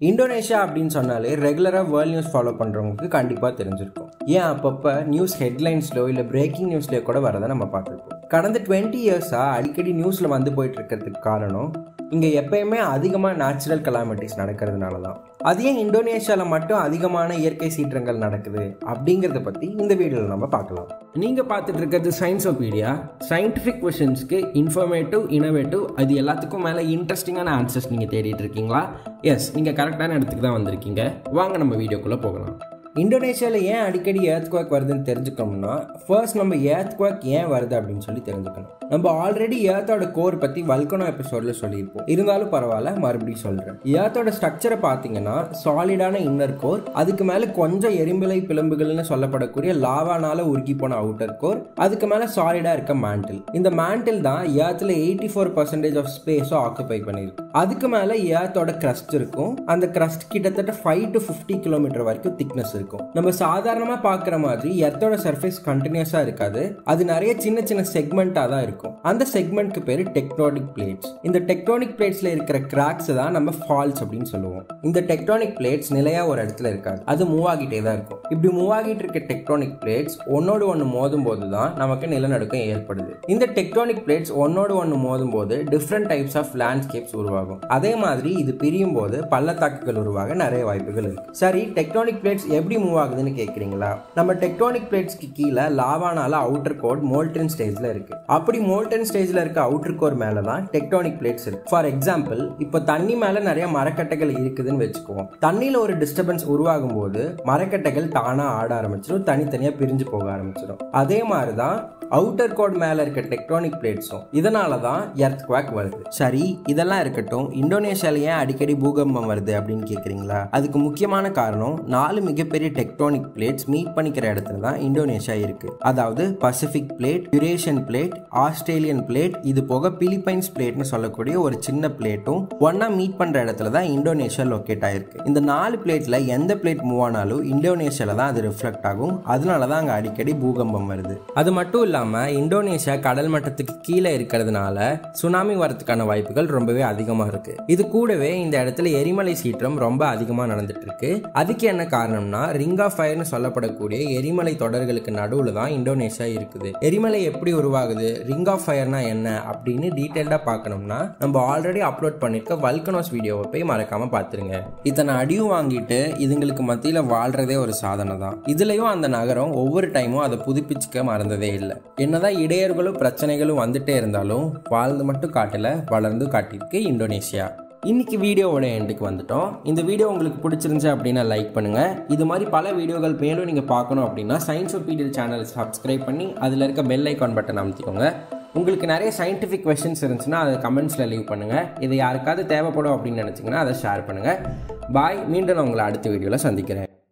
Indonesia அப்படின்னு சொன்னாலே ரெகுலராக வேர்ல்ட் நியூஸ் ஃபாலோ பண்ணுறவங்களுக்கு கண்டிப்பாக தெரிஞ்சிருக்கும் ஏன் அப்பப்போ நியூஸ் ஹெட்லைன்ஸ்லோ இல்லை பிரேக்கிங் நியூஸ்லேயோ கூட வரதை நம்ம பார்த்துருப்போம் கடந்த டுவெண்ட்டி இயர்ஸாக அடிக்கடி நியூஸில் வந்து போயிட்டு இருக்கிறதுக்கு காரணம் இங்கே எப்பயுமே அதிகமாக நேச்சுரல் கலாமிட்டிஸ் நடக்கிறதுனால தான் அது ஏன் இந்தோனேஷியாவில் மட்டும் அதிகமான இயற்கை சீற்றங்கள் நடக்குது அப்படிங்கிறத பற்றி இந்த வீடியோவில் நம்ம பார்க்கலாம் நீங்கள் பார்த்துட்டு இருக்கிறது சயின்ஸோபீடியா சயின்டிஃபிக் கொஷின்ஸ்க்கு இன்ஃபர்மேட்டிவ் இனோவேட்டிவ் அது எல்லாத்துக்கும் மேலே இன்ட்ரெஸ்டிங்கான ஆன்சர்ஸ் நீங்கள் தேடிட்டு இருக்கீங்களா எஸ் நீங்கள் கரெக்டான இடத்துக்கு தான் வந்திருக்கீங்க வாங்க நம்ம வீடியோக்குள்ளே போகலாம் இந்தோனேஷியாவில் ஏன் அடிக்கடி ஏர்த்குவாக் வருதுன்னு தெரிஞ்சுக்கணும்னா ஃபர்ஸ்ட் நம்ம ஏர்த்குவாக் ஏன் வருது அப்படின்னு சொல்லி தெரிஞ்சுக்கணும் நம்ம ஆல்ரெடி ஏர்த்தோட கோர் பற்றி வல்கனோ எபிசோடில் சொல்லியிருப்போம் இருந்தாலும் பரவாயில்ல மறுபடியும் சொல்கிறேன் ஏர்த்தோட ஸ்ட்ரக்சரை பார்த்தீங்கன்னா சாலிடான இன்னர் கோர் அதுக்கு மேலே கொஞ்சம் எரிம்பிலை பிளம்புகள்னு சொல்லப்படக்கூடிய லாவானால உருகி போன அவுட்டர் கோர் அதுக்கு மேலே சாலிடாக இருக்க மேண்டில் இந்த மேண்டில் தான் ஏர்த்தில் எயிட்டி ஃபோர் பர்சன்டேஜ் ஆஃப் ஸ்பேஸோ ஆக்குபை பண்ணியிருக்கு அதுக்கு மேலே ஏர்த்தோட கிரஸ்ட் இருக்கும் அந்த கிரஸ்ட் கிட்டத்தட்ட ஃபைவ் டு ஃபிஃப்டி கிலோமீட்டர் வரைக்கும் திக்னஸ் இருக்கும் நம்ம சாதாரணமாக பார்க்குற மாதிரி எர்த்தோட சர்ஃபேஸ் கண்டினியூஸாக இருக்காது அது நிறைய சின்ன சின்ன செக்மெண்ட்டாக தான் இருக்கும் அந்த செக்மெண்ட்க்கு பேர் டெக்டானிக் பிளேட்ஸ் இந்த டெக்டானிக் பிளேட்ஸ்ல இருக்கிற கிராக்ஸ் தான் நம்ம ஃபால்ஸ் அப்படின்னு சொல்லுவோம் இந்த டெக்டானிக் பிளேட்ஸ் நிலையா ஒரு இடத்துல இருக்காது அது மூவ் ஆகிட்டே தான் இருக்கும் இப்படி மூவ் ஆகிட்டு இருக்க டெக்டானிக் பிளேட்ஸ் ஒன்னோடு ஒன்று மோதும் போது தான் நமக்கு நிலநடுக்கம் ஏற்படுது இந்த டெக்டானிக் பிளேட்ஸ் ஒன்னோடு ஒன்று மோதும் போது டிஃப்ரெண்ட் டைப்ஸ் ஆஃப் லேண்ட்ஸ்கேப்ஸ் உருவாகும் அதே மாதிரி இது பிரியும் போது பள்ளத்தாக்குகள் உருவாக நிறைய வாய்ப்புகள் இருக்கு சரி டெக்டானிக் பிளேட்ஸ் எப்படி மூவ் ஆகுதுன்னு கேட்குறீங்களா நம்ம டெக்டானிக் பிளேட்ஸ்க்கு கீழே லாவானால அவுட்டர் கோட் மோல்டன் ஸ்டேஜ்ல இருக்கு அப்படி மோல்டன் ஸ்டேஜ்ல இருக்க அவுட்டர் கோர் மேல தான் டெக்டானிக் பிளேட்ஸ் இருக்கு ஃபார் எக்ஸாம்பிள் இப்போ தண்ணி மேல நிறைய மரக்கட்டைகள் இருக்குதுன்னு வச்சுக்குவோம் தண்ணியில ஒரு டிஸ்டர்பன்ஸ் உருவாகும் போது மரக்கட்டைகள் தானா ஆட ஆரம்பிச்சிடும் தனித்தனியா பிரிஞ்சு போக ஆரம்பிச்சிடும் அதே மாதிரி தான் அவுட்டர் கோட் மேல இருக்க டெக்டானிக் பிளேட்ஸும் இதனால தான் எர்த் குவாக் வருது சரி இதெல்லாம் இருக்கட்டும் இந்தோனேஷியால ஏன் அடிக்கடி பூகம்பம் வருது அப்படின்னு கேக்குறீங்களா அதுக்கு முக்கியமான காரணம் நாலு மிகப்பெரிய டெக்டானிக் பிளேட்ஸ் மீட் பண்ணிக்கிற இடத்துல தான் இந்தோனேஷியா இருக்கு அதாவது Pacific plate Eurasian plate Australian plate இது போக பிலிப்பைன்ஸ் பிளேட்னு சொல்லக்கூடிய ஒரு சின்ன பிளேட்டும் ஒன்னா மீட் பண்ற இடத்துல தான் இந்தோனேஷியா லொக்கேட் ஆயிருக்கு இந்த நாலு பிளேட்ல எந்த பிளேட் மூவ் ஆனாலும் இந்தோனேஷியால தான் அது ரிஃப்ளெக்ட் ஆகும் அதனால தான் அங்க அடிக்கடி பூகம்பம் வருது அது மட்டும் இல்லாம இந்தோனேஷியா கடல் மட்டத்துக்கு கீழே இருக்கிறதுனால சுனாமி வரதுக்கான வாய்ப்புகள் ரொம்பவே அதிகமா இருக்கு இது கூடவே இந்த இடத்துல எரிமலை சீற்றம் ரொம்ப அதிகமா நடந்துட்டு இருக்கு அதுக்கு என்ன காரணம்னா ரிங் ஆஃப் ஃபயர்னு சொல்லப்படக்கூடிய எரிமலை தொடர்களுக்கு நடுவுல தான் இந்தோனேஷியா இருக்குது எரிமலை எப்படி உருவாகுது ரிங் ஆஃப் ஃபயர்னா என்ன அப்படின்னு டீட்டெயில்டா பார்க்கணும்னா நம்ம ஆல்ரெடி அப்லோட் பண்ணிருக்க வல்கனோஸ் வீடியோவை போய் மறக்காம பார்த்துருங்க இத்தனை அடியும் வாங்கிட்டு இதுங்களுக்கு மத்தியில வாழ்றதே ஒரு சாதனை தான் இதுலயும் அந்த நகரம் ஒவ்வொரு டைமும் அதை புதுப்பிச்சுக்க மறந்ததே இல்லை என்னதான் இடையர்களும் பிரச்சனைகளும் வந்துட்டே இருந்தாலும் வாழ்ந்து மட்டும் காட்டல வளர்ந்து காட்டியிருக்கு இந்தோனேஷியா இன்னைக்கு வீடியோவோட எண்டுக்கு வந்துட்டோம் இந்த வீடியோ உங்களுக்கு பிடிச்சிருந்துச்சு அப்படின்னா லைக் பண்ணுங்க இது மாதிரி பல வீடியோகள் மேலும் நீங்கள் பார்க்கணும் அப்படின்னா சயின்ஸ் ஒப்பீடியல் சேனல் சப்ஸ்கிரைப் பண்ணி அதில் இருக்க பெல் ஐக்கான் பட்டன் அமைத்திக்கோங்க உங்களுக்கு நிறைய சயின்டிஃபிக் கொஷின்ஸ் இருந்துச்சுன்னா அதை கமெண்ட்ஸில் லீவ் பண்ணுங்கள் இது யாருக்காவது தேவைப்படும் அப்படின்னு நினச்சிங்கன்னா அதை ஷேர் பண்ணுங்கள் பாய் மீண்டும் நான் உங்களை அடுத்த வீடியோவில் சந்திக்கிறேன்